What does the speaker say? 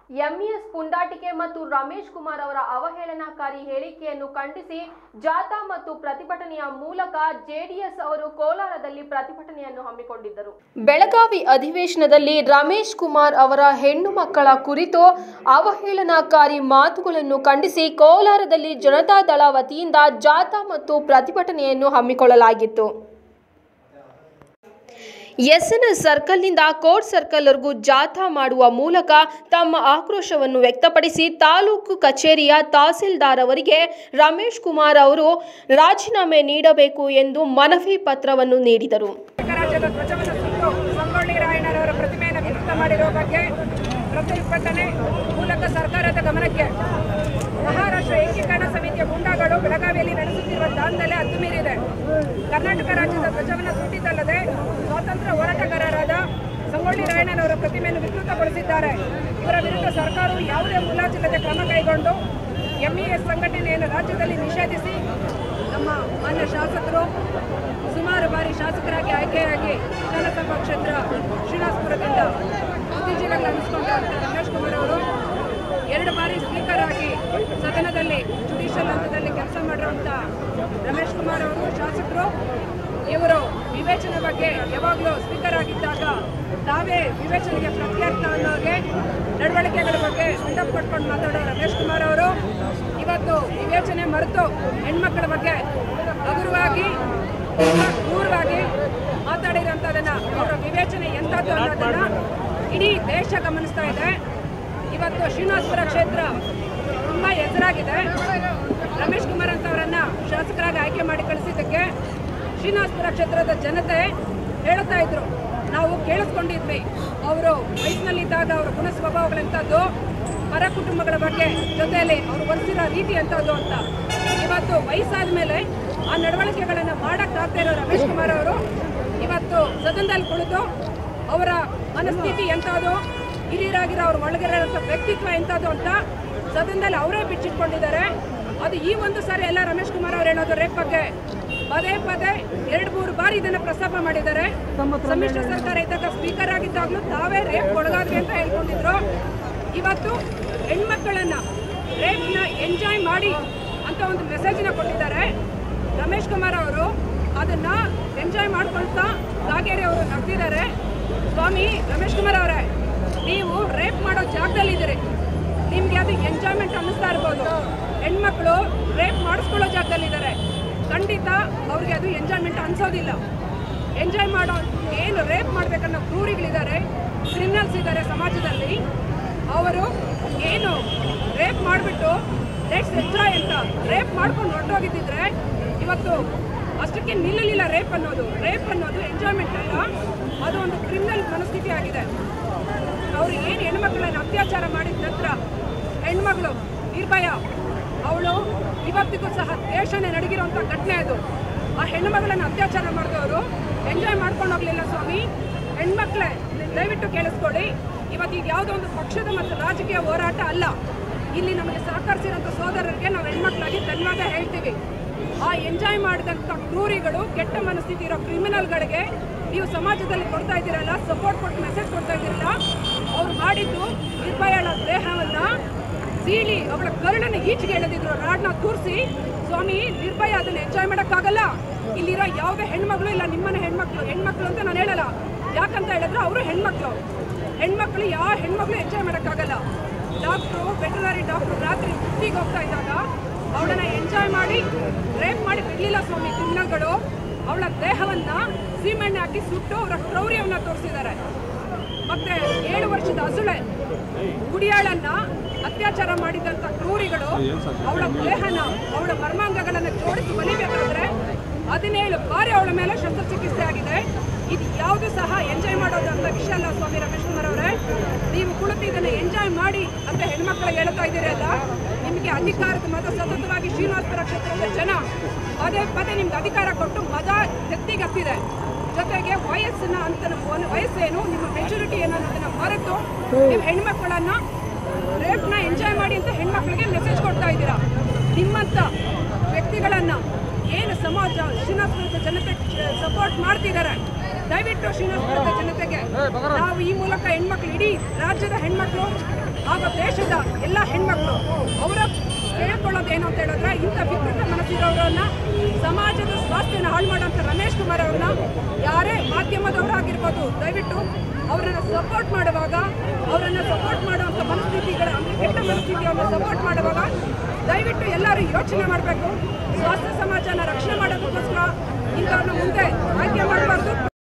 MES ಪುಂಡಾಟಿಕೆ ಮತ್ತು ರಮೇಶ್ ಕುಮಾರ್ ಅವರ ಅವಹೇಳನಕಾರಿ ಹೇಳಿಕೆಯನ್ನು ಖಂಡಿಸಿ ಜಾಥಾ ಮತ್ತು ಪ್ರತಿಭಟನೆಯ ಮೂಲಕ ಜೆಡಿಎಸ್ ಅವರು ಕೋಲಾರದಲ್ಲಿ ಪ್ರತಿಭಟನೆಯನ್ನು ಹಮ್ಮಿಕೊಂಡಿದ್ದರು ಬೆಳಗಾವಿ ಅಧಿವೇಶನದಲ್ಲಿ ರಮೇಶ್ ಕುಮಾರ್ ಅವರ ಹೆಣ್ಣು ಮಕ್ಕಳ ಕುರಿತು ಅವಹೇಳನಕಾರಿ ಮಾತುಗಳನ್ನು ಖಂಡಿಸಿ ಕೋಲಾರದಲ್ಲಿ ಜನತಾದಳ ವತಿಯಿಂದ ಜಾಥಾ ಮತ್ತು ಪ್ರತಿಭಟನೆಯನ್ನು ಹಮ್ಮಿಕೊಳ್ಳಲಾಗಿತ್ತು ಎಸ್ಎನ್ಎಸ್ ಸರ್ಕಲ್ನಿಂದ ಕೋರ್ಟ್ ಸರ್ಕಲ್ವರೆಗೂ ಜಾಥಾ ಮಾಡುವ ಮೂಲಕ ತಮ್ಮ ಆಕ್ರೋಶವನ್ನು ವ್ಯಕ್ತಪಡಿಸಿ ತಾಲೂಕು ಕಚೇರಿಯ ತಹಸೀಲ್ದಾರ್ ಅವರಿಗೆ ರಮೇಶ್ ಕುಮಾರ್ ಅವರು ರಾಜೀನಾಮೆ ನೀಡಬೇಕು ಎಂದು ಮನವಿ ಪತ್ರವನ್ನು ನೀಡಿದರು ರಾಜ್ಯದ ಧ್ವಜವನ್ನು ಸುಟ್ಟು ಸಂಗೊಳ್ಳಿ ರಾಯಣ್ಣನವರ ಪ್ರತಿಮೆಯನ್ನು ವಿಕೃತ ಮಾಡಿರುವ ಬಗ್ಗೆ ಪ್ರತಿಭಟನೆ ಮೂಲಕ ಸರ್ಕಾರದ ಗಮನಕ್ಕೆ ಮಹಾರಾಷ್ಟ್ರ ಏಕೀಕರಣ ಸಮಿತಿಯ ಗುಂಡಾಗಳು ಬೆಳಗಾವಿಯಲ್ಲಿ ನಡೆಸುತ್ತಿರುವ ದಾಂಧಲೆ ಹದ್ದು ಮೀರಿದೆ ಕರ್ನಾಟಕ ರಾಜ್ಯದ ಧ್ವಜವನ್ನು ಸುಟ್ಟಿದ್ದಲ್ಲದೆ ಸ್ವಾತಂತ್ರ್ಯ ಹೋರಾಟಗಾರರಾದ ಸಂಗೊಳ್ಳಿ ರಾಯಣ್ಣನವರ ಪ್ರತಿಮೆಯನ್ನು ವಿಕೃತಗೊಳಿಸಿದ್ದಾರೆ ಇವರ ವಿರುದ್ಧ ಸರ್ಕಾರವು ಯಾವುದೇ ಮುಲಾಜಿಲ್ಲದೆ ಕ್ರಮ ಕೈಗೊಂಡು ಎಂಇಎಸ್ ಸಂಘಟನೆಯನ್ನು ರಾಜ್ಯದಲ್ಲಿ ನಿಷೇಧಿಸಿ ನಮ್ಮ ಮಾನ್ಯ ಶಾಸಕರು ಸುಮಾರು ಬಾರಿ ಶಾಸಕರಾಗಿ ಆಯ್ಕೆಯಾಗಿ ವಿಧಾನಸಭಾ ಕ್ಷೇತ್ರ ಶ್ರೀನಿವಾಸಪುರದಿಂದ ಬುದ್ಧಿಜೀವಿಗಳು ಅನ್ನಿಸ್ಕೊಂಡಿರುವಂಥ ರಮೇಶ್ ಕುಮಾರ್ ಅವರು ಎರಡು ಬಾರಿ ಸ್ಪೀಕರ್ ಆಗಿ ಸದನದಲ್ಲಿ ಜುಡಿಷಿಯಲ್ ಹಂತದಲ್ಲಿ ಕೆಲಸ ಮಾಡಿರುವಂಥ ರಮೇಶ್ ಕುಮಾರ್ ಅವರು ಶಾಸಕರು ಇವರು ವಿವೇಚನೆ ಬಗ್ಗೆ ಯಾವಾಗಲೂ ಸ್ಪೀಕರ್ ಆಗಿದ್ದಾಗ ತಾವೇ ವಿವೇಚನೆಗೆ ಪ್ರತ್ಯರ್ಥ ಅನ್ನೋಗೆ ನಡವಳಿಕೆಗಳ ಬಗ್ಗೆ ಸ್ಟೆಪ್ ಕೊಟ್ಕೊಂಡು ಮಾತಾಡೋ ರಮೇಶ್ ಕುಮಾರ್ ಅವರು ಇವತ್ತು ವಿವೇಚನೆ ಮರೆತು ಹೆಣ್ಮಕ್ಳ ಬಗ್ಗೆ ಹಗುರವಾಗಿ ಕ್ರೂರವಾಗಿ ಮಾತಾಡಿರೋಂಥದ್ದನ್ನ ಅವರ ವಿವೇಚನೆ ಎಂಥದ್ದು ಅನ್ನೋದನ್ನ ಇಡೀ ದೇಶ ಗಮನಿಸ್ತಾ ಇದೆ ಇವತ್ತು ಶ್ರೀನಿವಾಸಪುರ ಕ್ಷೇತ್ರ ತುಂಬ ಹೆಸರಾಗಿದೆ ರಮೇಶ್ ಕುಮಾರ್ ಅಂತವರನ್ನ ಶಾಸಕರಾಗಿ ಆಯ್ಕೆ ಮಾಡಿ ಕಳಿಸಿದ್ದಕ್ಕೆ ಶ್ರೀನಿವಾಸಪುರ ಕ್ಷೇತ್ರದ ಜನತೆ ಹೇಳ್ತಾ ಇದ್ರು ನಾವು ಕೇಳಿಸ್ಕೊಂಡಿದ್ವಿ ಅವರು ವಯಸ್ಸಿನಲ್ಲಿದ್ದಾಗ ಅವರ ಗುಣ ಸ್ವಭಾವಗಳೆಂಥದ್ದು ಪರ ಕುಟುಂಬಗಳ ಬಗ್ಗೆ ಜೊತೆಯಲ್ಲಿ ಅವರು ವರ್ತಿರೋ ರೀತಿ ಎಂಥದ್ದು ಅಂತ ಇವತ್ತು ವಯಸ್ಸಾದ ಮೇಲೆ ಆ ನಡವಳಿಕೆಗಳನ್ನು ಮಾಡೋಕ್ಕಾಗದೇ ಇರೋ ರಮೇಶ್ ಕುಮಾರ್ ಅವರು ಇವತ್ತು ಸದನದಲ್ಲಿ ಕುಳಿತು ಅವರ ಮನಸ್ಥಿತಿ ಎಂಥದ್ದು ಹಿರಿಯರಾಗಿರೋ ಅವ್ರ ಒಳಗಿರೋಂಥ ವ್ಯಕ್ತಿತ್ವ ಎಂಥದ್ದು ಅಂತ ಸದನದಲ್ಲಿ ಅವರೇ ಬಿಚ್ಚಿಟ್ಕೊಂಡಿದ್ದಾರೆ ಅದು ಈ ಒಂದು ಸಾರಿ ಎಲ್ಲ ರಮೇಶ್ ಕುಮಾರ್ ಅವರು ಹೇಳೋದು ರೇಪ್ ಬಗ್ಗೆ ಪದೇ ಪದೇ ಎರಡು ಮೂರು ಬಾರಿ ಇದನ್ನ ಪ್ರಸ್ತಾಪ ಮಾಡಿದ್ದಾರೆ ಸಮ್ಮಿಶ್ರ ಸರ್ಕಾರ ಇದ್ದಾಗ ಸ್ಪೀಕರ್ ಆಗಿದ್ದಾಗಲೂ ತಾವೇ ರೇಪ್ ಒಳಗಾದ್ವಿ ಅಂತ ಹೇಳ್ಕೊಂಡಿದ್ರು ಇವತ್ತು ಹೆಣ್ಮಕ್ಕಳನ್ನ ರೇಪ್ನ ಎಂಜಾಯ್ ಮಾಡಿ ಅಂತ ಒಂದು ಮೆಸೇಜ್ನ ಕೊಟ್ಟಿದ್ದಾರೆ ರಮೇಶ್ ಕುಮಾರ್ ಅವರು ಅದನ್ನ ಎಂಜಾಯ್ ಮಾಡ್ಕೊಳ್ತಾ ಕಾಗೇರಿ ಅವರು ನಗ್ತಿದ್ದಾರೆ ಸ್ವಾಮಿ ರಮೇಶ್ ಕುಮಾರ್ ಅವರೇ ನೀವು ರೇಪ್ ಮಾಡೋ ಜಾಗದಲ್ಲಿದ್ದೀರಿ ನಿಮ್ಗೆ ಅದು ಎಂಜಾಯ್ಮೆಂಟ್ ಅನ್ನಿಸ್ತಾ ಇರ್ಬೋದು ಹೆಣ್ಮಕ್ಳು ರೇಪ್ ಮಾಡಿಸ್ಕೊಳ್ಳೋ ಜಾಗದಲ್ಲಿದ್ದಾರೆ ಖಂಡಿತ ಅವ್ರಿಗೆ ಅದು ಎಂಜಾಯ್ಮೆಂಟ್ ಅನ್ಸೋದಿಲ್ಲ ಎಂಜಾಯ್ ಮಾಡೋ ಏನು ರೇಪ್ ಮಾಡ್ಬೇಕನ್ನೋ ಕ್ರೂರಿಗಳಿದ್ದಾರೆ ಕ್ರಿಮಿನಲ್ಸ್ ಇದ್ದಾರೆ ಸಮಾಜದಲ್ಲಿ ಅವರು ಏನು ರೇಪ್ ಮಾಡಿಬಿಟ್ಟು ಲೆಟ್ಸ್ ಎಂಜಾಯ್ ಅಂತ ರೇಪ್ ಮಾಡ್ಕೊಂಡು ಹೊರಟೋಗಿದ್ದಿದ್ರೆ ಇವತ್ತು ಅಷ್ಟಕ್ಕೆ ನಿಲ್ಲಲಿಲ್ಲ ರೇಪ್ ಅನ್ನೋದು ರೇಪ್ ಅನ್ನೋದು ಎಂಜಾಯ್ಮೆಂಟ್ ಅಲ್ಲ ಅದು ಒಂದು ಕ್ರಿಮಿನಲ್ ಮನಸ್ಥಿತಿ ಆಗಿದೆ ಅವರು ಏನು ಹೆಣ್ಮಕ್ಳನ್ನ ಅತ್ಯಾಚಾರ ಮಾಡಿದ ನಂತರ ಹೆಣ್ಮಗಳು ನಿರ್ಭಯ ಅವಳು ಇವತ್ತಿಗೂ ಸಹ ದೇಶನೇ ನಡಗಿರುವಂಥ ಘಟನೆ ಅದು ಆ ಹೆಣ್ಮಗಳನ್ನ ಅತ್ಯಾಚಾರ ಮಾಡಿದವರು ಎಂಜಾಯ್ ಮಾಡ್ಕೊಂಡು ಹೋಗ್ಲಿಲ್ಲ ಸ್ವಾಮಿ ಹೆಣ್ಮಕ್ಳೇ ದಯವಿಟ್ಟು ಕೇಳಿಸ್ಕೊಳ್ಳಿ ಇವತ್ತು ಈಗ ಯಾವುದೋ ಒಂದು ಪಕ್ಷದ ಮತ್ತು ರಾಜಕೀಯ ಹೋರಾಟ ಅಲ್ಲ ಇಲ್ಲಿ ನಮಗೆ ಸಹಕರಿಸಿರೋಂಥ ಸೋದರರಿಗೆ ನಾವು ಹೆಣ್ಮಕ್ಳಾಗಿ ಧನ್ಯವಾದ ಹೇಳ್ತೀವಿ ಆ ಎಂಜಾಯ್ ಮಾಡಿದಂಥ ಕ್ರೂರಿಗಳು ಕೆಟ್ಟ ಮನಸ್ಥಿತಿ ಇರೋ ಕ್ರಿಮಿನಲ್ಗಳಿಗೆ ನೀವು ಸಮಾಜದಲ್ಲಿ ಕೊಡ್ತಾ ಇದ್ದೀರಲ್ಲ ಸಪೋರ್ಟ್ ಕೊಟ್ಟು ಮೆಸೇಜ್ ಕೊಡ್ತಾ ಇದ್ದೀರಲ್ಲ ಅವ್ರು ಮಾಡಿದ್ದು ನಿರ್ಭಯಳ ದೇಹವನ್ನ ಸೀಳಿ ಅವಳ ಕರುಳನ್ನ ಈಚೆಗೆ ಎಳೆದಿದ್ರು ರಾಡ್ನ ತೂರಿಸಿ ಸ್ವಾಮಿ ನಿರ್ಭಯ ಅದನ್ನ ಎಂಜಾಯ್ ಮಾಡೋಕ್ಕಾಗಲ್ಲ ಇಲ್ಲಿರೋ ಯಾವುದೇ ಹೆಣ್ಮಗಳು ಇಲ್ಲ ನಿಮ್ಮನೆ ಹೆಣ್ಮಕ್ಳು ಹೆಣ್ಮಕ್ಳು ಅಂತ ನಾನು ಹೇಳಲ್ಲ ಯಾಕಂತ ಹೇಳಿದ್ರೆ ಅವರು ಹೆಣ್ಮಕ್ಳು ಹೆಣ್ಮಕ್ಳು ಯಾವ ಹೆಣ್ಮಕ್ಳು ಎಂಜಾಯ್ ಮಾಡೋಕ್ಕಾಗಲ್ಲ ಡಾಕ್ಟ್ರು ವೆಟನರಿ ಡಾಕ್ಟ್ರು ರಾತ್ರಿ ಸುತ್ತಿಗೆ ಹೋಗ್ತಾ ಇದ್ದಾಗ ಅವಳನ್ನ ಎಂಜಾಯ್ ಮಾಡಿ ರೇಪ್ ಮಾಡಿ ಬಿಡ್ಲಿಲ್ಲ ಸ್ವಾಮಿ ಕ್ರಿಮಿನಲ್ಗಳು ಅವಳ ದೇಹವನ್ನ ಸೀಮೆಣ್ಣೆ ಹಾಕಿ ಸುಟ್ಟು ಅವರ ಕ್ರೌರ್ಯವನ್ನ ತೋರಿಸಿದ್ದಾರೆ ಮತ್ತೆ ಏಳು ವರ್ಷದ ಹಸುಳೆ ಗುಡಿಯಾಳನ್ನ ಅತ್ಯಾಚಾರ ಮಾಡಿದಂತ ಕ್ರೂರಿಗಳು ಅವಳ ದೇಹನ ಅವಳ ಮರ್ಮಾಂಗಗಳನ್ನ ಜೋಡಿಸಿ ಬಲಿಬೇಕಾದ್ರೆ ಹದಿನೇಳು ಬಾರಿ ಅವಳ ಮೇಲೆ ಶಸ್ತ್ರಚಿಕಿತ್ಸೆ ಆಗಿದೆ ಇದು ಯಾವುದು ಸಹ ಎಂಜಾಯ್ ಮಾಡೋದು ಅಂತ ವಿಷಯ ಅಲ್ಲ ಸ್ವಾಮಿ ರಮೇಶ್ ಕುಮಾರ್ ಅವರೇ ನೀವು ಕುಳಿತು ಇದನ್ನ ಎಂಜಾಯ್ ಮಾಡಿ ಅಂತ ಹೆಣ್ಮಕ್ಳಿಗೆ ಹೇಳ್ತಾ ಇದ್ದೀರಲ್ಲ ನಿಮಗೆ ಅಧಿಕಾರದ ಮತ ಸತತವಾಗಿ ಶ್ರೀನಿವಾಸಪುರ ಕ್ಷೇತ್ರದ ಜನ ಪದೇ ಪದೇ ನಿಮ್ಗೆ ಅಧಿಕಾರ ಕೊಟ್ಟು ಮತ ಎತ್ತಿಗತ್ತಿದೆ ಜೊತೆಗೆ ವಯಸ್ಸನ್ನ ಅಂತ ಒಂದು ವಯಸ್ಸೇನು ನಿಮ್ಮ ಮೆಚುರಿಟಿ ಏನು ಅನ್ನೋದನ್ನ ಮರೆತು ನೀವು ಹೆಣ್ಮಕ್ಳನ್ನ ರೇಪ್ನ ಎಂಜಾಯ್ ಮಾಡಿ ಅಂತ ಹೆಣ್ಮಕ್ಳಿಗೆ ಮೆಸೇಜ್ ಕೊಡ್ತಾ ಇದ್ದೀರಾ ನಿಮ್ಮಂಥ ವ್ಯಕ್ತಿಗಳನ್ನ ಏನು ಸಮಾಜ ಶ್ರೀನಿವಾಸಪುರದ ಜನತೆ ಸಪೋರ್ಟ್ ಮಾಡ್ತಿದ್ದಾರೆ ದಯವಿಟ್ಟು ಶ್ರೀನಿವಾಸಪುರದ ಜನತೆಗೆ ನಾವು ಈ ಮೂಲಕ ಹೆಣ್ಮಕ್ಳು ಇಡೀ ರಾಜ್ಯದ ಹೆಣ್ಮಕ್ಳು ಹಾಗೂ ದೇಶ ವ್ಯವಸ್ಥೆಯನ್ನು ಹಾಳು ಮಾಡುವಂಥ ರಮೇಶ್ ಕುಮಾರ್ ಅವ್ರನ್ನ ಯಾರೇ ಮಾಧ್ಯಮದವರಾಗಿರ್ಬೋದು ದಯವಿಟ್ಟು ಅವರನ್ನು ಸಪೋರ್ಟ್ ಮಾಡುವಾಗ ಅವರನ್ನು ಸಪೋರ್ಟ್ ಮಾಡುವಂಥ ಮನಸ್ಥಿತಿಗಳ ಅಂದ್ರೆ ಕೆಟ್ಟ ಮನಸ್ಥಿತಿಯನ್ನು ಸಪೋರ್ಟ್ ಮಾಡುವಾಗ ದಯವಿಟ್ಟು ಎಲ್ಲರೂ ಯೋಚನೆ ಮಾಡಬೇಕು ಸ್ವಾಸ್ಥ್ಯ ಸಮಾಜನ ರಕ್ಷಣೆ ಮಾಡೋದಕ್ಕೋಸ್ಕರ ಇಂಥವ್ರನ್ನ ಮುಂದೆ ಆಯ್ಕೆ ಮಾಡಬಾರ್ದು